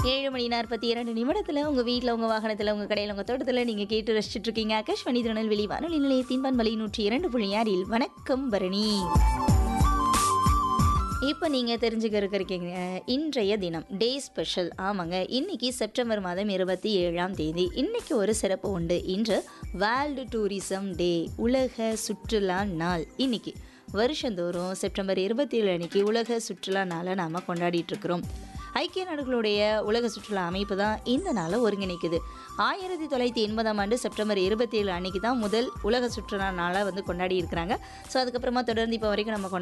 ஏழு மணி நாற்பத்தி இரண்டு நிமிடத்தில் உங்கள் வீட்டில் உங்கள் வாகனத்தில் உங்கள் கடையில் உங்கள் தோட்டத்தில் நீங்கள் கேட்டு ரசிச்சுட்டு இருக்கீங்க ஆகாஷ்வாணி திருநெல்வேலி வானொலி நிலையத்தின் பண்பலை நூற்றி இரண்டு புள்ளி ஆறில் வணக்கம் பரணி இப்போ நீங்கள் தெரிஞ்சுக்க இருக்கீங்க இன்றைய தினம் டே ஸ்பெஷல் ஆமாங்க இன்னைக்கு செப்டம்பர் மாதம் இருபத்தி ஏழாம் தேதி இன்னைக்கு ஒரு சிறப்பு உண்டு இன்று வேர்ல்டு டூரிசம் டே உலக சுற்றுலா நாள் இன்னைக்கு வருஷந்தோறும் செப்டம்பர் இருபத்தி ஏழு அன்னைக்கு உலக சுற்றுலா நாளை நாம் கொண்டாடிட்டு இருக்கிறோம் ஐக்கிய நாடுகளுடைய உலக சுற்றுலா அமைப்பு தான் இந்த நாளை ஒருங்கிணைக்குது ஆயிரத்தி தொள்ளாயிரத்தி எண்பதாம் ஆண்டு செப்டம்பர் இருபத்தி ஏழு அன்னைக்கு தான் முதல் உலக சுற்றுலா நாளை வந்து கொண்டாடி இருக்கிறாங்க ஸோ அதுக்கப்புறமா தொடர்ந்து இப்போ வரைக்கும் நம்ம கொண்டாடி